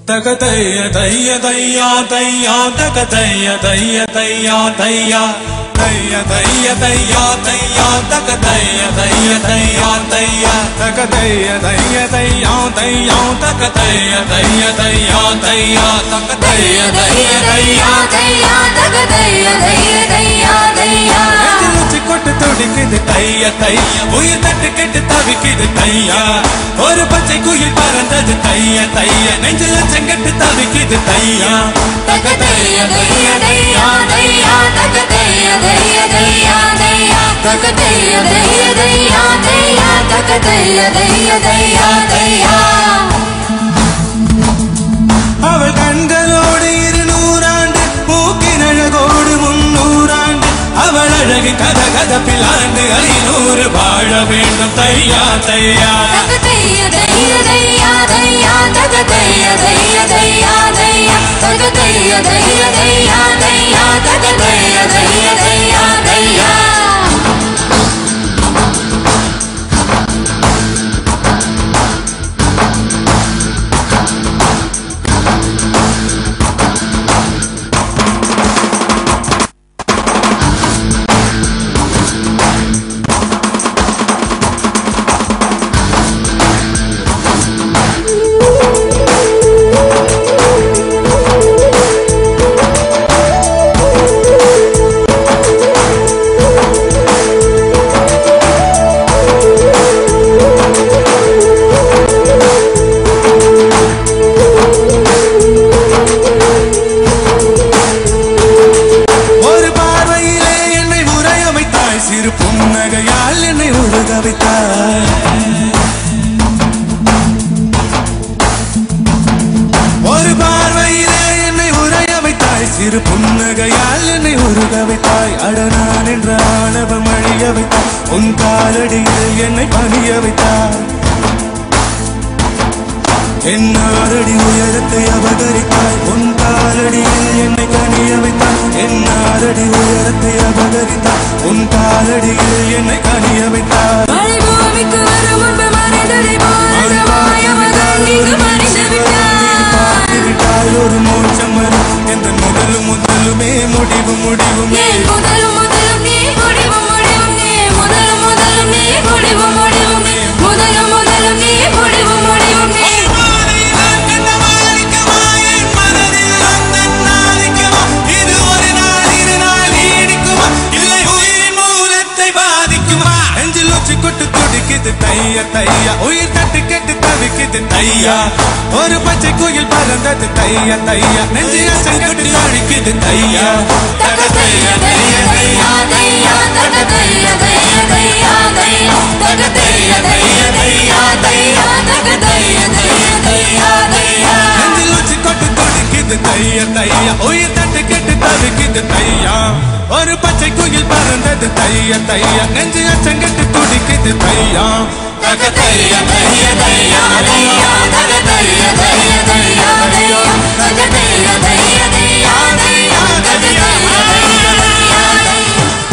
தக தைய தைய தையா தையா தக தைய தைய தையா தையா தைய தைய தையா தையா தக தைய தைய தையா தையா தக தைய தைய தையா தையா தக தைய தைய தையா தையா தக தைய தைய தையா நெஞ்சில் கொட்டு துடிக்குது தைய தைய உயிர் தட்டு கெட்டு தவிக்குது தையா ஒரு பச்சை குயில் பறந்தது தைய தைய நெஞ்சில் செங்கட்டு தவிக்குது தையா அவள் கண்களோடு இருநூறாண்டு மூக்கின் அழகோடு முன்னூறாண்டு அவள் அழகு கத கதப்பில் ஆண்டு ஐநூறு வாழ வேண்டும் தையா தையா ஒரு பார்வையிலே என்னை உரைய வைத்தாய் சிறு புன்னகையால் என்னை ஒழுக வைத்தாய் ஒரு பார்வையிலே என்னை உரைய வைத்தாய் சிறு புன்னகையால் என்னை உருக வைத்தாய் அடனான் என்ற ஆணவம் அழிய வைத்தாய் உன் காலடியில் என்னை பணிய வைத்தாய் என்னாரடி உயரத்தை அபகரித்தாய் உன் காலடியில் என்னை கனிய வைத்தாய் என்னாரடி உயரத்தை அபகரித்தாய் உன் காலடியில் என்னை கனிய வைத்தாய் பார்த்து விட்டால் ஒரு மோட்சம் வரும் எந்த முதலும் முதலுமே முடிவு முடிவுமே முதலும் முதலும் நீ முடிவு முடிவும் நீ முதலும் முதலும் நீ முடிவு முடிவும் நீ முதலும் முதலும் நீ முடிவு முடிவும் நீ தைய தையா உயிர் தட்டு கெட்டு தவிக்குது தையா ஒரு பச்சை குயில் பறந்தது தைய தையா நெஞ்சு அச்சங்கட்டு தவிக்குது தையா தக தைய தைய தையா தையா தக தைய தைய தையா தையா தக தைய தைய தையா தையா தக தைய தைய தையா தையா நெஞ்சில் உச்சி கொட்டு துடிக்குது தைய தையா உயிர் தட்டு கெட்டு தவிக்குது தையா ஒரு பச்சை குயில் பறந்தது தைய தையா நெஞ்சு அச்சங்கட்டு துடிக்குது தையா தக தைய தைய தையா தையா தக தைய தைய தையா